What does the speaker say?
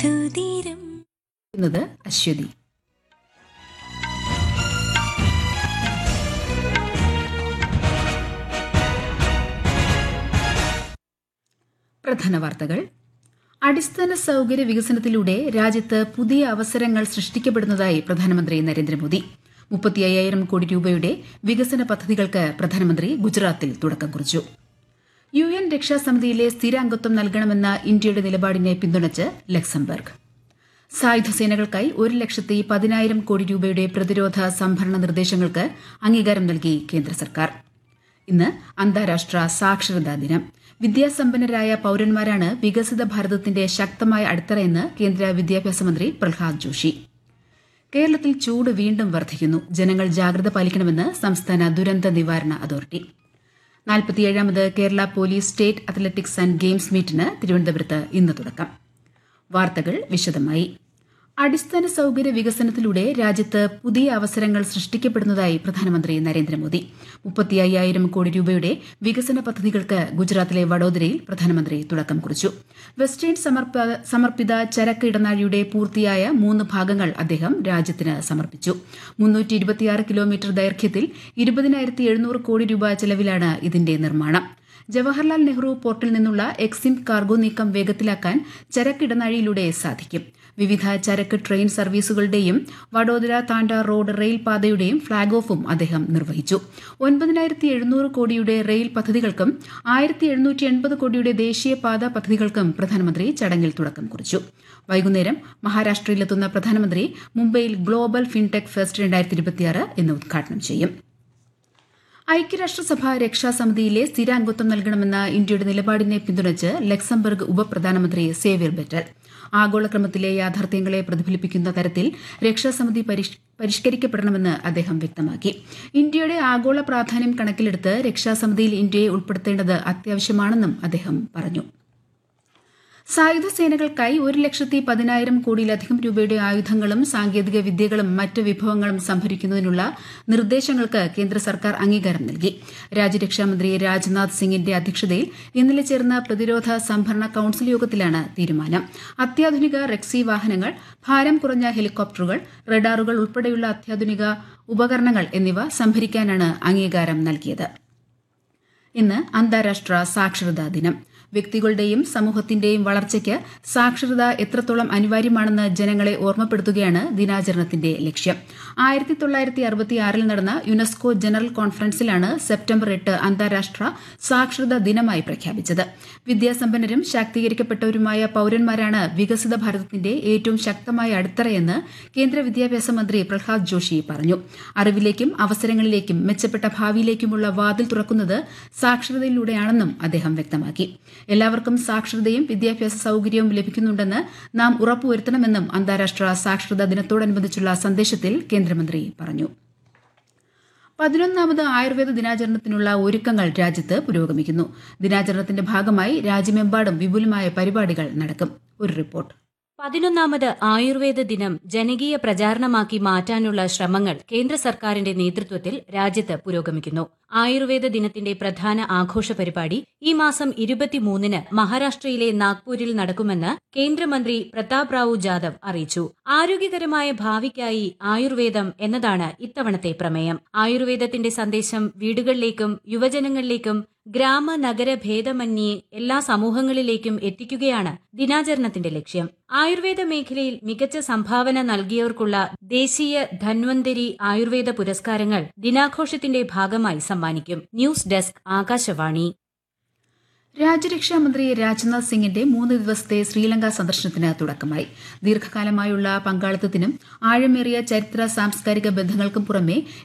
മധുതീരം എന്നത് അശ്വതി പ്രധാന വാർത്തകൾ അടിസ്ഥാന സൗകര്യ വികസനത്തിലൂടെ രാജ്യത്ത് പുതിയ അവസരങ്ങൾ സൃഷ്ടിക്കപ്പെടുന്നതായി പ്രധാനമന്ത്രി നരേന്ദ്രമോദി മുപ്പത്തി അയ്യായിരം കോടി രൂപയുടെ വികസന പദ്ധതികൾക്ക് പ്രധാനമന്ത്രി ഗുജറാത്തിൽ തുടക്കം കുറിച്ചു യു എൻ രക്ഷാസമിതിയിലെ സ്ഥിരാംഗത്വം നൽകണമെന്ന ഇന്ത്യയുടെ നിലപാടിനെ പിന്തുണച്ച് ലക്സംബർഗ് സായുധ സേനകൾക്കായി ഒരു ലക്ഷത്തി പതിനായിരം കോടി രൂപയുടെ പ്രതിരോധ സംഭരണ നിർദ്ദേശങ്ങൾക്ക് അംഗീകാരം നൽകി കേന്ദ്ര സർക്കാർ ഇന്ന് അന്താരാഷ്ട്ര സാക്ഷരതാ ദിനം വിദ്യാസമ്പന്നരായ പൌരന്മാരാണ് വികസിത ഭാരതത്തിന്റെ ശക്തമായ അടിത്തറയെന്ന് കേന്ദ്ര വിദ്യാഭ്യാസ മന്ത്രി പ്രഹ്ലാദ് ജോഷി കേരളത്തിൽ ചൂട് വീണ്ടും വർദ്ധിക്കുന്നു ജനങ്ങൾ ജാഗ്രത പാലിക്കണമെന്ന് സംസ്ഥാന ദുരന്ത നിവാരണ അതോറിറ്റി നാൽപ്പത്തിയേഴാമത് Kerala police state athletics and games മീറ്റിന് തിരുവനന്തപുരത്ത് ഇന്ന് തുടക്കം വാർത്തകൾ വിശദമായി അടിസ്ഥാന സൗകര്യ വികസനത്തിലൂടെ രാജ്യത്ത് പുതിയ അവസരങ്ങൾ സൃഷ്ടിക്കപ്പെടുന്നതായി പ്രധാനമന്ത്രി നരേന്ദ്രമോദി മുപ്പത്തി അയ്യായിരം കോടി രൂപയുടെ വികസന പദ്ധതികൾക്ക് ഗുജറാത്തിലെ വഡോദരയിൽ പ്രധാനമന്ത്രി തുടക്കം കുറിച്ചു വെസ്റ്റേൺ സമർപ്പ- സമർപ്പിത ചരക്ക് ഇടനാഴിയുടെ പൂർത്തിയായ മൂന്ന് ഭാഗങ്ങൾ അദ്ദേഹം രാജ്യത്തിന് സമർപ്പിച്ചു മുന്നൂറ്റി ഇരുപത്തിയാറ് കിലോമീറ്റർ ദൈർഘ്യത്തിൽ ഇരുപതിനായിരത്തി എഴുന്നൂറ് കോടി രൂപ ചെലവിലാണ് ഇതിന്റെ നിർമ്മാണം ജവഹർലാൽ നെഹ്റു പോർട്ടിൽ നിന്നുള്ള എക്സിം കാർഗോ നീക്കം വേഗത്തിലാക്കാൻ ചരക്ക് ഇടനാഴിയിലൂടെ സാധിക്കും വിവിധ ചരക്ക് ട്രെയിൻ സർവീസുകളുടെയും വഡോദര താണ്ട റോഡ് റെയിൽ പാതയുടെയും ഫ്ളാഗ് ഓഫും അദ്ദേഹം നിർവഹിച്ചു ഒൻപതിനായിരത്തി എഴുന്നൂറ് കോടിയുടെ റെയിൽ പദ്ധതികൾക്കും ആയിരത്തി എഴുന്നൂറ്റി എൺപത് കോടിയുടെ ദേശീയപാത പദ്ധതികൾക്കും പ്രധാനമന്ത്രി ചടങ്ങിൽ തുടക്കം കുറിച്ചു വൈകുന്നേരം മഹാരാഷ്ട്രയിലെത്തുന്ന പ്രധാനമന്ത്രി മുംബൈയിൽ ഗ്ലോബൽ ഫിൻടെക് ഫെസ്റ്റ് രണ്ടായിരത്തി ഇരുപത്തിയാറ് എന്ന് ഉദ്ഘാടനം ചെയ്യും ഐക്യരാഷ്ട്രസഭ രക്ഷാസമിതിയിലെ സ്ഥിരാംഗത്വം നൽകണമെന്ന ഇന്ത്യയുടെ നിലപാടിനെ പിന്തുണച്ച് ലക്സംബർഗ് ഉപപ്രധാനമന്ത്രി സേവ്യർ ബെറ്റൽ ആഗോളക്രമത്തിലെ യാഥാർത്ഥ്യങ്ങളെ പ്രതിഫലിപ്പിക്കുന്ന തരത്തിൽ രക്ഷാസമിതി പരിഷ്- പരിഷ്കരിക്കപ്പെടണമെന്ന് അദ്ദേഹം വ്യക്തമാക്കി ഇന്ത്യയുടെ ആഗോള പ്രാധാന്യം കണക്കിലെടുത്ത് രക്ഷാസമിതിയിൽ ഇന്ത്യയെ ഉൾപ്പെടുത്തേണ്ടത് അത്യാവശ്യമാണെന്നും അദ്ദേഹം പറഞ്ഞു സായുധ സേനകൾക്കായി ഒരു ലക്ഷത്തി പതിനായിരം കോടിയിലധികം രൂപയുടെ ആയുധങ്ങളും സാങ്കേതിക വിദ്യകളും മറ്റ് വിഭവങ്ങളും സംഭരിക്കുന്നതിനുള്ള നിർദ്ദേശങ്ങൾക്ക് കേന്ദ്ര സർക്കാർ അംഗീകാരം നൽകി രാജ്യരക്ഷാമന്ത്രി രാജ്നാഥ് സിംഗിന്റെ അധ്യക്ഷതയിൽ ഇന്നലെ ചേർന്ന പ്രതിരോധ സംഭരണ കൌൺസിൽ യോഗത്തിലാണ് തീരുമാനം അത്യാധുനിക റെക്സി വാഹനങ്ങൾ ഭാരം കുറഞ്ഞ ഹെലികോപ്റ്ററുകൾ റഡാറുകൾ ഉൾപ്പെടെയുള്ള അത്യാധുനിക ഉപകരണങ്ങൾ എന്നിവ സംഭരിക്കാനാണ് അംഗീകാരം നൽകിയത് ഇന്ന് അന്താരാഷ്ട്ര സാക്ഷരതാ ദിനം വ്യക്തികളുടെയും സമൂഹത്തിന്റെയും വളർച്ചയ്ക്ക് സാക്ഷരത എത്രത്തോളം അനിവാര്യമാണെന്ന് ജനങ്ങളെ ഓർമ്മപ്പെടുത്തുകയാണ് ദിനാചരണത്തിന്റെ ലക്ഷ്യം ആയിരത്തി തൊള്ളായിരത്തി അറുപത്തിയാറിൽ നടന്ന യുനെസ്കോ ജനറൽ കോൺഫറൻസിലാണ് സെപ്റ്റംബർ എട്ട് അന്താരാഷ്ട്ര സാക്ഷരതാ ദിനമായി പ്രഖ്യാപിച്ചത് വിദ്യാസമ്പന്നരും ശാക്തീകരിക്കപ്പെട്ടവരുമായ പൌരന്മാരാണ് വികസിത ഭാരതത്തിന്റെ ഏറ്റവും ശക്തമായ അടിത്തറയെന്ന് കേന്ദ്ര വിദ്യാഭ്യാസ മന്ത്രി പ്രഹ്ലാദ് ജോഷി പറഞ്ഞു അറിവിലേക്കും അവസരങ്ങളിലേക്കും മെച്ചപ്പെട്ട ഭാവിയിലേക്കുമുള്ള വാതിൽ തുറക്കുന്നത് സാക്ഷരതയിലൂടെയാണെന്നും അദ്ദേഹം വ്യക്തമാക്കി എല്ലാവർക്കും സാക്ഷരതയും വിദ്യാഭ്യാസ സൌകര്യവും ലഭിക്കുന്നുണ്ടെന്ന് നാം ഉറപ്പുവരുത്തണമെന്നും അന്താരാഷ്ട്ര സാക്ഷരതാ ദിനത്തോടനുബന്ധിച്ചുള്ള സന്ദേശത്തിൽ കേന്ദ്രമന്ത്രി പറഞ്ഞു പതിനൊന്നാമത് ആയുർവേദ ദിനാചരണത്തിനുള്ള ഒരുക്കങ്ങൾ രാജ്യത്ത് പുരോഗമിക്കുന്നു ദിനാചരണത്തിന്റെ ഭാഗമായി രാജ്യമെമ്പാടും വിപുലമായ പരിപാടികൾ നടക്കും ഒരു റിപ്പോർട്ട് പതിനൊന്നാമത് ആയുർവേദ ദിനം ജനകീയ പ്രചാരണമാക്കി മാറ്റാനുള്ള ശ്രമങ്ങൾ കേന്ദ്ര സർക്കാരിന്റെ നേതൃത്വത്തിൽ രാജ്യത്ത് പുരോഗമിക്കുന്നു ആയുർവേദ ദിനത്തിന്റെ പ്രധാന ആഘോഷ പരിപാടി ഈ മാസം ഇരുപത്തിമൂന്നിന് മഹാരാഷ്ട്രയിലെ നാഗ്പൂരിൽ നടക്കുമെന്ന് കേന്ദ്രമന്ത്രി പ്രതാപ് റാവു ജാദവ് അറിയിച്ചു ആരോഗ്യകരമായ ഭാവിക്കായി ആയുർവേദം എന്നതാണ് ഇത്തവണത്തെ പ്രമേയം ആയുർവേദത്തിന്റെ സന്ദേശം വീടുകളിലേക്കും യുവജനങ്ങളിലേക്കും ഗ്രാമ നഗര ഭേദമന്യേ എല്ലാ സമൂഹങ്ങളിലേക്കും എത്തിക്കുകയാണ് ദിനാചരണത്തിന്റെ ലക്ഷ്യം ആയുർവേദ മേഖലയിൽ മികച്ച സംഭാവന നൽകിയവർക്കുള്ള ദേശീയ ധന്വന്തരി ആയുർവേദ പുരസ്കാരങ്ങൾ ദിനാഘോഷത്തിന്റെ ഭാഗമായി സമ്മാനിക്കും ന്യൂസ് ഡെസ്ക് ആകാശവാണി രാജ്യരക്ഷാമന്ത്രി രാജ്നാഥ് സിംഗിന്റെ മൂന്ന് ദിവസത്തെ ശ്രീലങ്ക സന്ദർശനത്തിന് തുടക്കമായി ദീർഘകാലമായുള്ള പങ്കാളിത്തത്തിനും ആഴമേറിയ ചരിത്ര സാംസ്കാരിക ബന്ധങ്ങൾക്കും പുറമെ